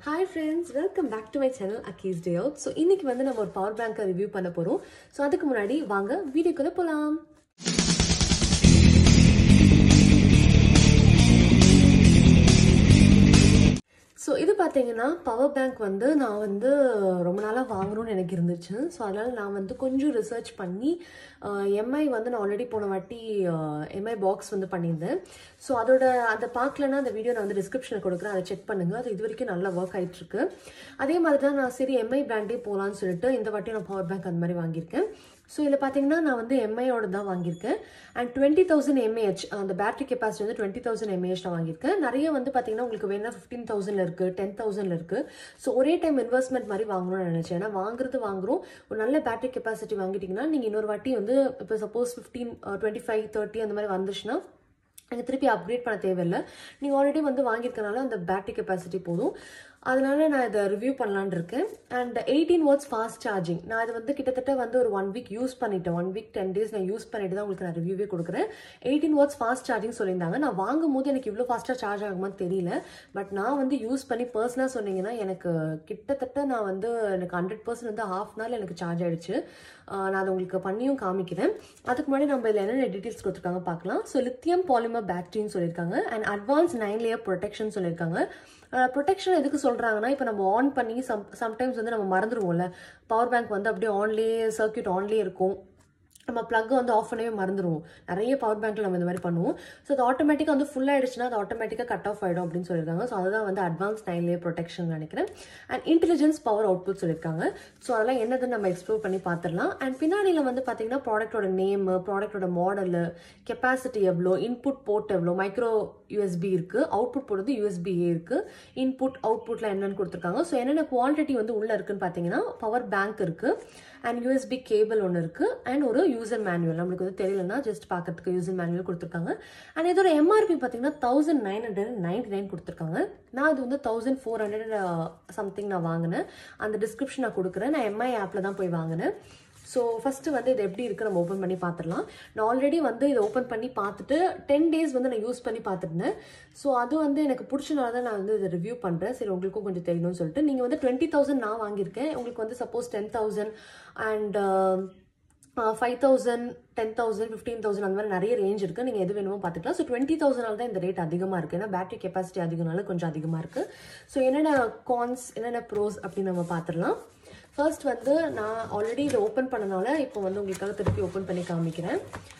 hi friends welcome back to my channel Akki's day out so இன்னைக்கு வந்து நம்ம ஒரு பவர் பேங்கை ரிவ்யூ பண்ண போகிறோம் ஸோ அதுக்கு முன்னாடி வாங்க வீடியோக்குள்ளே போகலாம் ஸோ இது பார்த்தீங்கன்னா பவர் பேங்க் வந்து நான் வந்து ரொம்ப நாளாக வாங்கணும்னு எனக்கு இருந்துச்சு ஸோ அதனால் நான் வந்து கொஞ்சம் ரிசர்ச் பண்ணி எம்ஐ வந்து நான் ஆல்ரெடி போன வாட்டி எம்ஐ பாக்ஸ் வந்து பண்ணியிருந்தேன் ஸோ அதோட அதை பார்க்கலன்னா அந்த வீடியோ நான் வந்து டிஸ்கிரிப்ஷனில் கொடுக்குறேன் அதை செக் பண்ணுங்கள் அது இது வரைக்கும் நல்லா ஒர்க் ஆகிட்டுருக்கு அதே மாதிரி தான் நான் சரி எம்ஐ பிராண்டே போகலான்னு சொல்லிட்டு இந்த வாட்டி நான் பவர் பேங்க் அந்த மாதிரி வாங்கியிருக்கேன் ஸோ இதில் பார்த்தீங்கன்னா நான் வந்து எம்ஐயோட தான் வாங்கியிருக்கேன் அண்ட் டுவெண்ட்டி தௌசண்ட் எம்ஏஹெச் அந்த பேட்டரி கெப்பாசிட்டி வந்து டுவெண்ட்டி தௌசண்ட் எம்ஏஹெச் நான் வாங்கியிருக்கேன் நிறைய வந்து பார்த்தீங்கன்னா உங்களுக்கு வேணா ஃபிஃப்டீன் தௌசண்ட்ல இருக்குது டென் தௌசண்ட்ல இருக்குது ஸோ ஒரே டைம் இன்வெஸ்ட்மெண்ட் மாதிரி வாங்கணும்னு நினச்சேன் ஏன்னா வாங்குறது வாங்குறோம் ஒரு நல்ல பேட்டரி கெப்பாசிட்டி வாங்கிட்டீங்கன்னா நீங்கள் இன்னொரு வாட்டி வந்து இப்போ suppose fifteen twenty five thirty அந்த மாதிரி வந்துச்சுன்னா எனக்கு திருப்பி அப்கிரேட் பண்ண தேவையில்லை நீங்கள் ஆல்ரெடி வந்து வாங்கியிருக்கனால அந்த பேட்டரி கெப்பாசிட்டி போதும் அதனால நான் இதை ரிவ்யூ பண்ணலான் இருக்கேன் and eighteen watts fast charging நான் இது வந்து கிட்டத்தட்ட வந்து ஒரு ஒன் வீக் யூஸ் பண்ணிட்டேன் ஒன் வீக் டென் டேஸ் நான் யூஸ் பண்ணிட்டு தான் உங்களுக்கு நான் ரிவ்யூவே கொடுக்குறேன் எயிட்டீன் வாட்ஸ் ஃபாஸ்ட் சார்ஜிங் சொல்லியிருந்தாங்க நான் வாங்கும் போது எனக்கு இவ்வளோ ஃபாஸ்ட்டாக சார்ஜ் ஆகுமான்னு தெரியல பட் நான் வந்து யூஸ் பண்ணி பர்சனலாக சொன்னீங்கன்னா எனக்கு கிட்டத்தட்ட நான் வந்து எனக்கு ஹண்ட்ரட் பர்சன்ட் வந்து ஹாஃப் அன் ஹவர் எனக்கு சார்ஜ் ஆயிடுச்சு நான் அதை உங்களுக்கு பண்ணியும் காமிக்கிறேன் அதுக்கு முன்னாடி நம்ம இதில் என்னென்ன டீட்டெயில்ஸ் கொடுத்துருக்காங்க பார்க்கலாம் ஸோ லித்தியம் பாலிமர் பேட்டரின்னு சொல்லியிருக்காங்க and advance nine layer protection சொல்லியிருக்காங்க ப்ரொடெக்ஷன் எதுக்கு சொல்கிறாங்கன்னா இப்போ நம்ம ஆன் பண்ணி சம் சம்டைம்ஸ் வந்து நம்ம மறந்துடுவோம்ல பவர் பேங்க் வந்து அப்படியே ஆன்லேயே சர்க்கியூட் ஆன்லேயே இருக்கும் நம்ம ப்ளக் வந்து ஆஃப் பண்ணவே மறந்துடுவோம் நிறைய பவர் பேங்க்ல நம்ம இந்த மாதிரி பண்ணுவோம் ஸோ அது ஆட்டோமேட்டிக்காக வந்து ஃபுல் ஆயிடுச்சுன்னா அது ஆட்டோமேட்டிக்காக கட் ஆஃப் ஆகிடும் அப்படின்னு சொல்லியிருக்காங்க ஸோ அதுதான் வந்து அட்வான்ஸ் நைன்லேயே ப்ரொடெக்ஷன் நினைக்கிறேன் அண்ட் இன்டெலிஜென்ஸ் பவர் அவுட்புட் சொல்லியிருக்காங்க ஸோ அதெல்லாம் என்னதுன்னு நம்ம எக்ஸ்ப்ளோர் பண்ணி பார்த்துடலாம் அண்ட் பின்னாடியில் வந்து பார்த்தீங்கன்னா ப்ராடக்டோட நேமு ப்ராடக்டோட மாடலு கெப்பாசிட்டி எவ்வளோ இன்புட் போர்ட் எவ்வளோ மைக்ரோ யூஎஸ்பி இருக்குது அவுட்புட் போடுறது யூஎஸ்பிஏ இருக்குது இன்புட் அவுட்புட்டில் என்னென்னு கொடுத்துருக்காங்க ஸோ என்னென்ன குவான்டிட்டி வந்து உள்ளே இருக்குன்னு பார்த்தீங்கன்னா பவர் பேங்க் இருக்குது அண்ட் யூஎஸ்பி கேபிள் ஒன்று இருக்குது அண்ட் ஒரு யூசர் மேனுவல் நம்மளுக்கு வந்து தெரியலன்னா ஜஸ்ட் பார்க்கறதுக்கு யூசர் மேனுவல் கொடுத்துருக்காங்க அண்ட் இதோட எம்ஆர்பி பார்த்தீங்கன்னா thousand nine hundred ninety nine கொடுத்துருக்காங்க நான் அது வந்து தௌசண்ட் ஃபோர் ஹண்ட்ரட் சம்திங் நான் வாங்கினேன் அந்த டிஸ்கிரிப்ஷன் நான் கொடுக்குறேன் நான் எம்ஐ ஆப்பில் தான் போய் வாங்கினேன் ஸோ ஃபஸ்ட்டு வந்து இது எப்படி இருக்குது நம்ம ஓப்பன் பண்ணி பார்த்துடலாம் நான் ஆல்ரெடி வந்து இதை ஓப்பன் பண்ணி பார்த்துட்டு டென் டேஸ் வந்து நான் யூஸ் பண்ணி பார்த்துருந்தேன் ஸோ அது வந்து எனக்கு பிடிச்சனால தான் நான் வந்து இதை ரிவ்யூ பண்ணுறேன் சரி உங்களுக்கும் கொஞ்சம் தெரியணும்னு சொல்லிட்டு நீங்கள் வந்து டுவெண்ட்டி தௌசண்ட் நான் வாங்கியிருக்கேன் உங்களுக்கு வந்து suppose ten thousand and five thousand ten thousand fifteen thousand அந்த மாதிரி நிறைய ரேஞ்ச் இருக்குது நீங்கள் எது வேணுமோ பார்த்துக்கலாம் ஸோ டுவெண்ட்டி தௌசண்ட் தான் இந்த ரேட் அதிகமாக இருக்குது ஏன்னா பேட்டரி கெப்பாசிட்டி அதிகனால கொஞ்சம் அதிகமாக இருக்குது ஸோ என்னென்ன கான்ஸ் என்னென்ன ப்ரோஸ் அப்படின்னு நம்ம பார்த்துடலாம் ஃபர்ஸ்ட் வந்து நான் ஆல்ரெடி இதை ஓப்பன் பண்ணனால இப்போ வந்து உங்களுக்காக திருப்பி ஓப்பன் பண்ணி காமிக்கிறேன்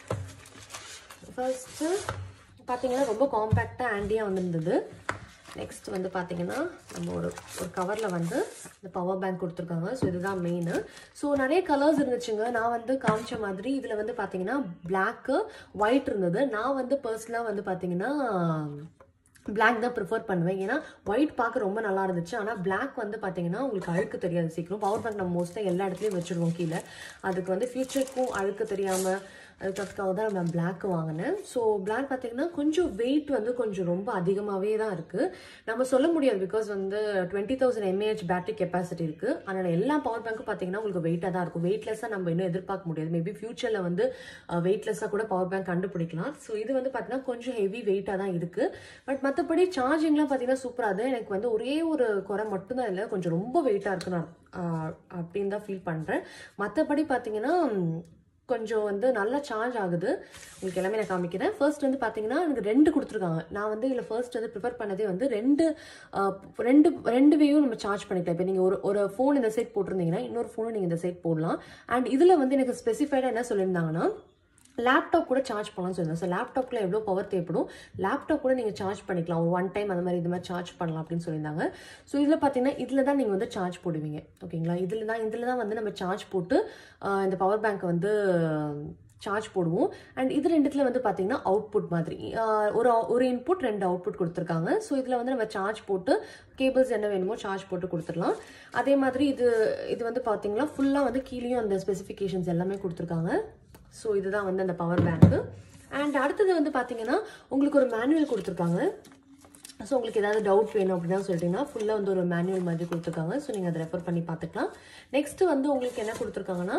ஃபர்ஸ்ட்டு பார்த்தீங்கன்னா ரொம்ப காம்பேக்டாக ஆண்டியாக வந்திருந்தது நெக்ஸ்ட் வந்து பார்த்தீங்கன்னா நம்ம ஒரு ஒரு கவரில் வந்து இந்த பவர் பேங்க் கொடுத்துருக்காங்க ஸோ இதுதான் மெயின் ஸோ நிறைய கலர்ஸ் இருந்துச்சுங்க நான் வந்து காமிச்ச மாதிரி இதில் வந்து பார்த்தீங்கன்னா பிளாக்கு ஒயிட் இருந்தது நான் வந்து பர்சனலாக வந்து பார்த்தீங்கன்னா பிளாக் தான் ப்ரிஃபர் பண்ணுவேன் ஏன்னா ஒயிட் பார்க்க ரொம்ப நல்லா இருந்துச்சு ஆனால் பிளாக் வந்து பார்த்தீங்கன்னா உங்களுக்கு அழுக்கு தெரியாது சீக்கிரம் பவர் பேங்க் நம்ம மோஸ்ட்டாக எல்லா இடத்துலையும் வச்சுருவோம் கீழே அதுக்கு வந்து ஃபியூச்சருக்கும் அழுக்கு தெரியாமல் அதுக்காக தான் நான் பிளாக் வாங்கினேன் ஸோ பிளாக் பார்த்தீங்கன்னா கொஞ்சம் வெயிட் வந்து கொஞ்சம் ரொம்ப அதிகமாகவே தான் இருக்குது நம்ம சொல்ல முடியாது பிகாஸ் வந்து twenty thousand M A H battery capacity இருக்குது அதனால் எல்லா பவர் பேங்க்கும் பார்த்தீங்கன்னா உங்களுக்கு வெயிட்டாக தான் இருக்கும் வெயிட்லெஸ்ஸாக நம்ம இன்னும் எதிர்பார்க்க முடியாது மேபி ஃபியூச்சரில் வந்து வெயிட்லெஸ்ஸாக கூட பவர் பேங்க் கண்டுபிடிக்கலாம் ஸோ இது வந்து பார்த்தீங்கன்னா கொஞ்சம் ஹெவி வெயிட்டாக தான் இருக்குது பட் மற்றபடி சார்ஜிங்லாம் பார்த்தீங்கன்னா சூப்பராக அது எனக்கு வந்து ஒரே ஒரு குறை மட்டும்தான் இல்லை கொஞ்சம் ரொம்ப வெயிட்டாக இருக்கு நான் அப்படின்னு தான் ஃபீல் பண்ணுறேன் மற்றபடி பார்த்தீங்கன்னா கொஞ்சம் வந்து நல்லா சார்ஜ் ஆகுது உங்களுக்கு எல்லாமே நான் காமிக்கிறேன் ஃபர்ஸ்ட் வந்து பார்த்தீங்கன்னா எனக்கு ரெண்டு கொடுத்துருக்காங்க நான் வந்து இதில் ஃபர்ஸ்ட் வந்து ப்ரிஃபர் பண்ணதே வந்து ரெண்டு ரெண்டு ரெண்டு வேயும் நம்ம சார்ஜ் பண்ணிக்கலாம் இப்போ நீங்கள் ஒரு ஒரு ஃபோன் இந்த சைட் போட்டிருந்தீங்கன்னா இன்னொரு ஃபோனும் நீங்கள் இந்த சைட் போடலாம் அண்ட் இதில் வந்து எனக்கு ஸ்பெசிஃபைடாக என்ன சொல்லியிருந்தாங்கன்னா லேப்டாப் கூட சார்ஜ் பண்ணலாம்னு சொல்லுங்கள் ஸோ லேப்டாப்பில் எவ்வளோ பவர் தேவைப்படும் லேப்டாப் கூட நீங்கள் சார்ஜ் பண்ணிக்கலாம் ஒரு ஒன் டைம் அந்த மாதிரி இது மாதிரி சார்ஜ் பண்ணலாம் அப்படின்னு சொல்லியிருந்தாங்க ஸோ இதில் பார்த்தீங்கன்னா இதில் தான் நீங்கள் வந்து சார்ஜ் போடுவீங்க ஓகேங்களா இதில் தான் இதில் தான் வந்து நம்ம சார்ஜ் போட்டு இந்த பவர் பேங்க்கை வந்து சார்ஜ் போடுவோம் அண்ட் இது ரெண்டுத்துல வந்து பார்த்தீங்கன்னா அவுட்புட் மாதிரி ஒரு ஒரு இன்புட் ரெண்டு அவுட்புட் கொடுத்துருக்காங்க ஸோ இதில் வந்து நம்ம சார்ஜ் போட்டு கேபிள்ஸ் என்ன வேணுமோ சார்ஜ் போட்டு கொடுத்துடலாம் அதே மாதிரி இது இது வந்து பார்த்தீங்கன்னா ஃபுல்லாக வந்து கீழேயும் அந்த ஸ்பெசிஃபிகேஷன்ஸ் எல்லாமே கொடுத்துருக்காங்க ஸோ இதுதான் வந்து அந்த பவர் பேங்க்கு அண்ட் அடுத்தது வந்து பார்த்தீங்கன்னா உங்களுக்கு ஒரு மேனுவல் கொடுத்துருக்காங்க ஸோ உங்களுக்கு ஏதாவது டவுட் வேணும் அப்படின்னா சொல்லிட்டீங்கன்னா ஃபுல்லாக வந்து ஒரு மேனுவல் மாதிரி கொடுத்துருக்காங்க ஸோ நீங்கள் அதை ரெஃபர் பண்ணி பார்த்துக்கலாம் நெக்ஸ்ட்டு வந்து உங்களுக்கு என்ன கொடுத்துருக்காங்கன்னா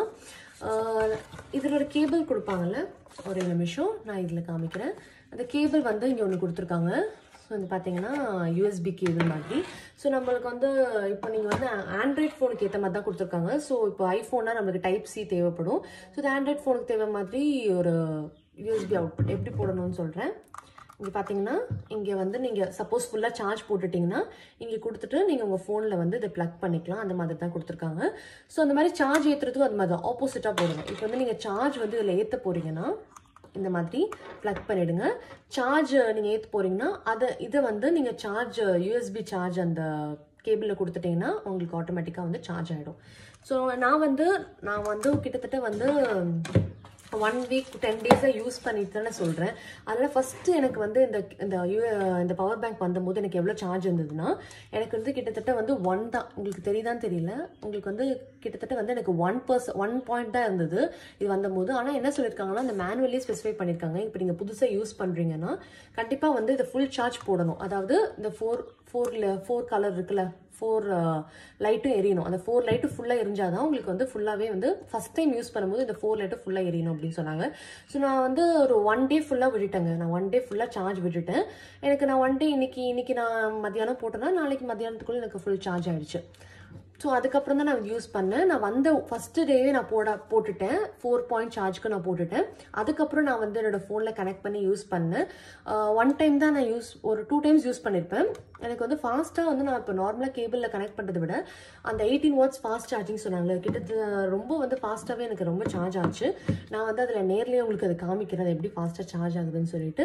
இதில் ஒரு கேபிள் கொடுப்பாங்கல்ல ஒரு நிமிஷம் நான் இதில் காமிக்கிறேன் அந்த கேபிள் வந்து இங்கே ஒன்று கொடுத்துருக்காங்க ஸோ இது பார்த்தீங்கன்னா யூஎஸ்பி கேபிள் மாதிரி ஸோ நம்மளுக்கு வந்து இப்போ நீங்கள் வந்து ஆண்ட்ராய்ட் ஃபோனுக்கு ஏற்ற மாதிரி தான் கொடுத்துருக்காங்க ஸோ இப்போ ஐஃபோன்னா நம்மளுக்கு டைப் சி தேவைப்படும் ஸோ இது ஆண்ட்ராய்ட் ஃபோனுக்கு தேவை மாதிரி ஒரு யூஎஸ்பி அவுட்புட் எப்படி போடணும்னு சொல்கிறேன் இங்கே பார்த்தீங்கன்னா இங்கே வந்து நீங்கள் சப்போஸ் ஃபுல்லாக சார்ஜ் போட்டுட்டிங்கன்னா இங்கே கொடுத்துட்டு நீங்கள் உங்கள் ஃபோனில் வந்து இதை ப்ளக் பண்ணிக்கலாம் அந்த மாதிரி தான் கொடுத்துருக்காங்க ஸோ அந்த மாதிரி சார்ஜ் ஏற்றுறதுக்கும் அது மாதிரி தான் ஆப்போசிட்டாக போடுங்க இப்போ வந்து நீங்கள் சார்ஜ் வந்து இதில் ஏற்ற போகிறீங்கன்னா இந்த மாதிரி ப்ளக் பண்ணிவிடுங்க சார்ஜ் நீங்கள் ஏற்ற போகிறீங்கன்னா அதை இதை வந்து நீங்கள் சார்ஜ் யூஎஸ்பி சார்ஜ் அந்த கேபிளில் கொடுத்துட்டிங்கன்னா உங்களுக்கு ஆட்டோமேட்டிக்காக வந்து சார்ஜ் ஆகிடும் ஸோ நான் வந்து நான் வந்து கிட்டத்தட்ட வந்து ஒன் வீக் டென் டேஸாக யூஸ் பண்ணிட்டு தானே சொல்கிறேன் அதில் ஃபஸ்ட்டு எனக்கு வந்து இந்த இந்த யூ இந்த பவர் பேங்க் வந்தபோது எனக்கு எவ்வளோ சார்ஜ் இருந்ததுன்னா எனக்கு வந்து கிட்டத்தட்ட வந்து ஒன் தான் உங்களுக்கு தெரியுதான்னு தெரியல உங்களுக்கு வந்து கிட்டத்தட்ட வந்து எனக்கு ஒன் பர்ஸ் ஒன் பாயிண்ட் தான் இருந்தது இது வந்தபோது ஆனால் என்ன சொல்லியிருக்காங்கன்னா இந்த மேனுவலி ஸ்பெசிஃபை பண்ணியிருக்காங்க இப்போ நீங்கள் புதுசாக யூஸ் பண்ணுறீங்கன்னா கண்டிப்பாக வந்து இதை ஃபுல் சார்ஜ் போடணும் அதாவது இந்த ஃபோர் ஃபோரில் ஃபோர் கலர் இருக்குல்ல ஃபோர் லைட்டும் எரியணும் அந்த ஃபோர் லைட்டு ஃபுல்லாக எரிஞ்சால் தான் உங்களுக்கு வந்து ஃபுல்லாகவே வந்து ஃபஸ்ட் டைம் யூஸ் பண்ணும்போது இந்த ஃபோர் லைட்டு ஃபுல்லாக எரியணும் அப்படின்னு சொன்னாங்க ஸோ நான் வந்து ஒரு ஒன் டே ஃபுல்லாக விட்டுட்டேங்க நான் ஒன் டே ஃபுல்லாக சார்ஜ் விட்டுட்டேன் எனக்கு நான் ஒன் டே இன்னைக்கு இன்னைக்கு நான் மத்தியானம் போட்டேன்னா நாளைக்கு மத்தியானத்துக்குள்ளே எனக்கு ஃபுல் சார்ஜ் ஆயிடுச்சு ஸோ அதுக்கப்புறம் தான் நான் யூஸ் பண்ணேன் நான் வந்த ஃபஸ்ட்டு டேவே நான் போட போட்டுட்டேன் ஃபோர் பாயிண்ட் சார்ஜ்க்கு நான் போட்டுட்டேன் அதுக்கப்புறம் நான் வந்து என்னோட ஃபோனில் கனெக்ட் பண்ணி யூஸ் பண்ணேன் ஒன் டைம் தான் நான் யூஸ் ஒரு டூ டைம்ஸ் யூஸ் பண்ணியிருப்பேன் எனக்கு வந்து ஃபாஸ்ட்டாக வந்து நான் இப்போ நார்மலாக கேபிளில் கனெக்ட் பண்ணுறதை விட அந்த எயிட்டீன் வாட்ஸ் ஃபாஸ்ட் சார்ஜிங் சொன்னாங்களே கிட்டத்தட்ட ரொம்ப வந்து ஃபாஸ்ட்டாகவே எனக்கு ரொம்ப சார்ஜ் ஆச்சு நான் வந்து அதில் நேர்லேயே உங்களுக்கு அதை காமிக்கிறேன் அது எப்படி ஃபாஸ்ட்டாக சார்ஜ் ஆகுதுன்னு சொல்லிட்டு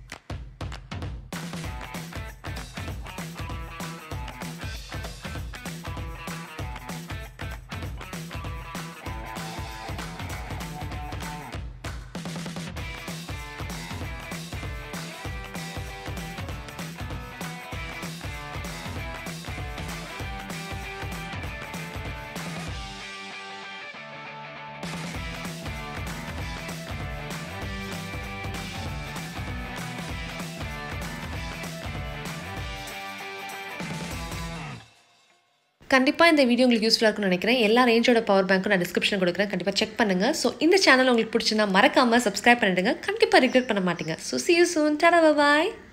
கண்டிப்பாக இந்த வீடியோ உங்களுக்கு யூஸ்ஃபுல்லாக இருக்கும்னு நினைக்கிறேன் எல்லா ரேஞ்சோட பவர் பேங்க்கும் நான் டிஸ்கிரிப்ஷன் கொடுக்குறேன் கண்டிப்பாக செக் பண்ணுங்கள் ஸோ இந்த சேனல் உங்களுக்கு பிடிச்சிருந்தா மறக்காமல் சப்ஸ்கிரைப் பண்ணிடுங்க கண்டிப்பாக ரிக்ரெட் பண்ண மாட்டீங்க ஸோ சி யூ சூன் டடா பாய்